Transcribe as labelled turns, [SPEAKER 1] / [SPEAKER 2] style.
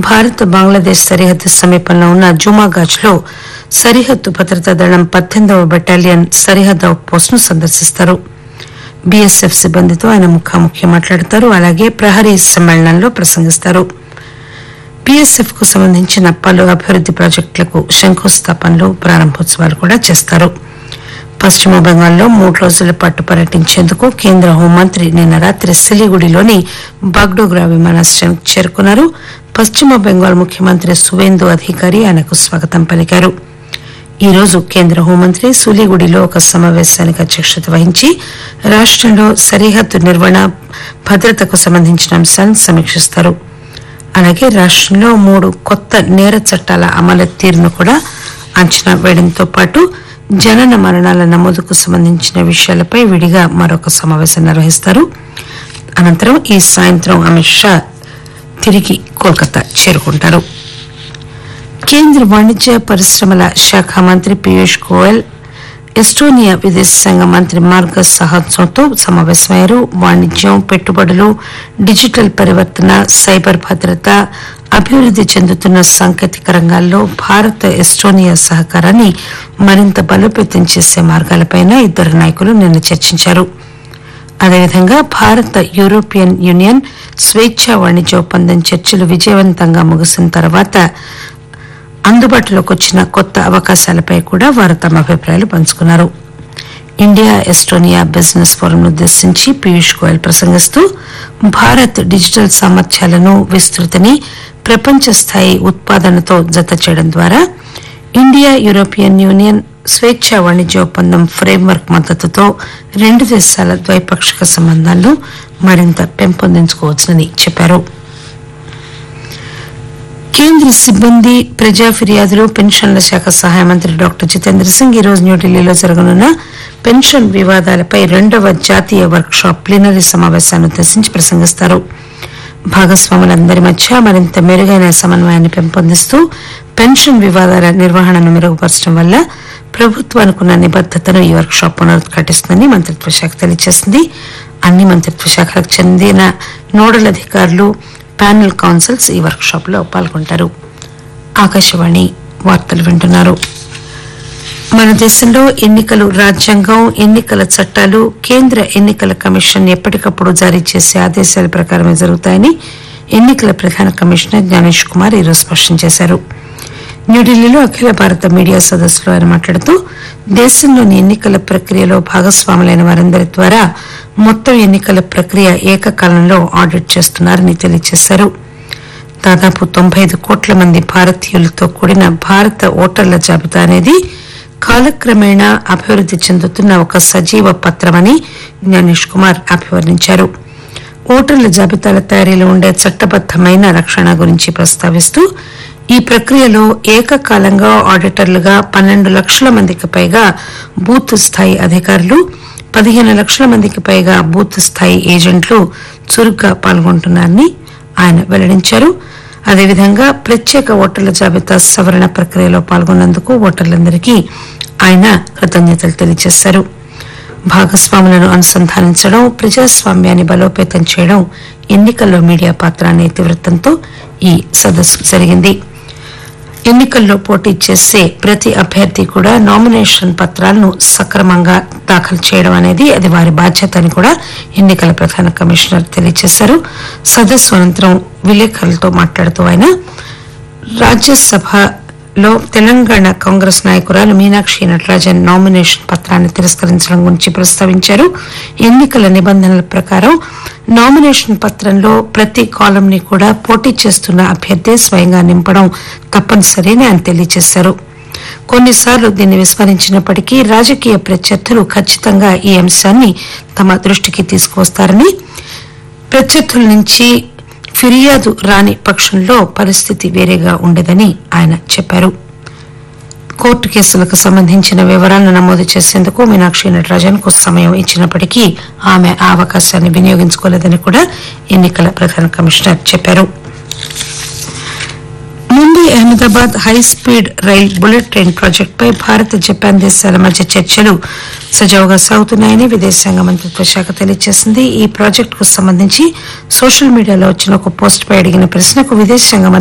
[SPEAKER 1] భారత్ బంగ్లాదేశ్ సరిహద్దు సమీపంలో ఉన్న జుమాగాజ్ లో సరిహద్దు భద్రతా దళం పద్దెనిమిదవ బెటాలియన్ సరిహద్దు అవుట్ పోస్ట్ ను సందర్శిస్తారు బీఎస్ఎఫ్ సిబ్బందితో ఆయన ముఖాముఖి మాట్లాడతారు అలాగే ప్రహరీ సమ్మేళనంలో ప్రసంగిస్తారు బీఎస్ఎఫ్ కు సంబంధించిన పలు అభివృద్ది ప్రాజెక్టులకు శంకుస్థాపనలు ప్రారంభోత్సవాలు కూడా చేస్తారు పశ్చిమ బెంగాల్లో మూడు రోజుల పాటు పర్యటించేందుకు కేంద్ర హోంమంత్రి నిన్న రాత్రి సిలిగుడిలోని బాగ్డోగ్రా విమానాశ్రయానికి చేరుకున్నారు పశ్చిమ బెంగాల్ ముఖ్యమంత్రి సువేందు అధికారి ఆయనకు స్వాగతం పలికారు ఈ రోజు కేంద్ర హోంమంత్రి సూలిగుడిలో ఒక సమావేశానికి అధ్యక్షత వహించి రాష్టంలో సరిహద్దు నిర్వహణ భద్రతకు సంబంధించిన అంశాలను సమీక్షిస్తారు అలాగే రాష్టంలో మూడు కొత్త నేర చట్టాల అమలు తీరును కూడా అంచనా వేయడంతో పాటు జనన మరణాల నమోదుకు సంబంధించిన విషయాలపై విడిగా మరొక సమావేశం నిర్వహిస్తారు అనంతరం ఈ సాయంత్రం అమిత్ షా తిరిగి కోల్కతా చేరుకుంటారు కేంద్ర వాణిజ్య పరిశ్రమల శాఖ మంత్రి పీయూష్ గోయల్ ఎస్టోనియా విదేశాంగ మంత్రి మార్గస్ సహాత్సంతో సమావేశమయ్యారు వాణిజ్యం పెట్టుబడులు డిజిటల్ పరివర్తన సైబర్ భద్రత అభివృద్ది చెందుతున్న సాంకేతిక రంగాల్లో భారత్ ఎస్టోనియా సహకారాన్ని మరింత బలోపేతం చేసే మార్గాలపై ఇద్దరు నాయకులు నిన్న చర్చించారు అదేవిధంగా భారత యూరోపియన్ యూనియన్ స్వేచ్ఛా వాణిజ్య ఒప్పందం చర్చలు విజయవంతంగా ముగిసిన తర్వాత అందుబాటులోకి వచ్చిన కొత్త అవకాశాలపై కూడా వారు తమ అభిప్రాయాలు పంచుకున్నారు ఇండియా ఎస్టోనియా బిజినెస్ ఫోరం ఉద్దేశించి పీయూష్ గోయల్ ప్రసంగిస్తూ భారత్ డిజిటల్ సామర్థ్యాలను విస్తృతిని ప్రపంచ స్థాయి ఉత్పాదనతో జత చేయడం ద్వారా ఇండియా యూరోపియన్ యూనియన్ స్వేచ్ఛా వాణిజ్య ఒప్పందం ఫ్రేమ్వర్క్ మద్దతుతో రెండు దేశాల ద్వైపాక్షిక సంబంధాలను మరింత పెంపొందించుకోవచ్చునని చెప్పారు కేంద్ర సిబ్బంది ప్రజా ఫిర్యాదులు పెన్షన్ల శాఖ సహాయ మంత్రి డాక్టర్ జితేంద్ర సింగ్ ఈ రోజు న్యూఢిల్లీలో జరగనున్న పెన్షన్ వివాదాలపై రెండవ జాతీయ వర్క్ షాప్ ప్లీనరీ సమావేశాన్ని ఉద్దేశించి ప్రసంగిస్తారు భాగస్వాములందరి మధ్య మరింత మెరుగైన సమన్వయాన్ని పెంపొందిస్తూ పెన్షన్ వివాదాల నిర్వహణను మెరుగుపరచడం వల్ల ప్రభుత్వానికున్న నిబద్దతను ఈ వర్క్ షాప్ పునరుద్ఘాటిస్తుందని మంత్రిత్వ శాఖ తెలియజేసింది అన్ని మంత్రిత్వ శాఖలకు చెందిన నోడల్ అధికారులు ప్యానెల్ కౌన్సిల్స్ ఈ వర్క్ షాప్ లో పాల్గొంటారు ఆకాశవాణి వార్తలు వింటున్నారు మన దేశంలో ఎన్నికలు రాజ్యాంగం ఎన్నికల చట్టాలు కేంద్ర ఎన్నికల కమిషన్ ఎప్పటికప్పుడు జారీ చేసే ఆదేశాల ప్రకారమే జరుగుతాయని ఎన్నికల ప్రధాన కమిషనర్ జ్ఞానేష్ కుమార్ ఈరోజు స్పష్టం చేశారు న్యూఢిల్లీలో అఖిల భారత మీడియా సదస్సులో ఆయన మాట్లాడుతూ దేశంలోని ఎన్నికల ప్రక్రియలో భాగస్వాములైన వారందరి ద్వారా మొత్తం ఎన్నికల ప్రక్రియ ఏకకాలంలో ఆడిట్ చేస్తున్నారని తెలియజేశారు దాదాపు తొంభై ఐదు కోట్ల మంది భారతీయులతో కూడిన భారత ఓటర్ల జాబితా అనేది కాలక్రమేణా అభివృద్ది చెందుతున్న ఒక సజీవ పత్రమని జ్ఞానేష్ కుమార్ అభివర్ణించారు ఓటర్ల జాబితాల తయారీలో ఉండే చట్టబద్దమైన రక్షణ గురించి ప్రస్తావిస్తూ ఈ ప్రక్రియలో ఏకకాలంగా ఆడిటర్లుగా పన్నెండు లక్షల మందికి పైగా బూత్ స్థాయి అధికారులు పదిహేను లక్షల మందికి పైగా బూత్ స్థాయి ఏజెంట్లు చురుగ్గా పాల్గొంటున్నారని ఆయన వెల్లడించారు అదేవిధంగా ప్రత్యేక ఓటర్ల జాబితా సవరణ ప్రక్రియలో పాల్గొన్నందుకు ఓటర్లందరికీ ఆయన కృతజ్ఞతలు తెలియజేశారు భాగస్వాములను అనుసంధానించడం ప్రజాస్వామ్యాన్ని బలోపేతం చేయడం ఎన్నికల్లో మీడియా పాత్ర అనే ఇతివృత్తంతో ఈ సదస్సు జరిగింది ఎన్నికల్లో పోటీ చేసే ప్రతి అభ్యర్థి కూడా నామినేషన్ పత్రాలను సక్రమంగా దాఖలు చేయడం అనేది అది వారి బాధ్యత అని కూడా ఎన్నికల ప్రధాన కమిషనర్ తెలియజేశారు సదస్సు అనంతరం విలేకరులతో మాట్లాడుతూ ఆయన రాజ్యసభలో తెలంగాణ కాంగ్రెస్ నాయకురాలు మీనాక్షి నటరాజన్ నామినేషన్ పత్రాన్ని తిరస్కరించడం గురించి ప్రస్తావించారు ఎన్నికల నిబంధనల ప్రకారం నామినేషన్ పత్రంలో ప్రతి కాలం ని కూడా పోటీ చేస్తున్న అభ్యర్థి స్వయంగా నింపడం తప్పనిసరి అని ఆయన తెలియజేశారు కొన్నిసార్లు దీన్ని విస్మరించినప్పటికీ రాజకీయ ప్రత్యర్థులు ఖచ్చితంగా ఈ అంశాన్ని తమ దృష్టికి తీసుకువస్తారని ప్రత్యర్థుల నుంచి ఫిర్యాదు రాని పక్షంలో పరిస్థితి వేరేగా ఉండేదని ఆయన చెప్పారు కోర్టు కేసులకు సంబంధించిన వివరాలను నమోదు చేసేందుకు మీనాక్షి నటరాజన్ కు సమయం ఇచ్చినప్పటికీ ఆమె ఆ అవకాశాన్ని వినియోగించుకోలేదని కూడా ఎన్నికల ప్రధాన కమిషనర్ చెప్పారు Mumbai Ahmedabad high speed rail bullet train ప్రాజెక్టుపై భారత్ జపాన్ దేశాల మధ్య చర్చలు సజావుగా సాగుతున్నాయని విదేశాంగ మంత్రిత్వ శాఖ తెలియజేసింది ఈ ప్రాజెక్టుకు సంబంధించి సోషల్ మీడియాలో వచ్చిన ఒక పోస్టుపై అడిగిన ప్రశ్నకు విదేశాంగ మంత్రి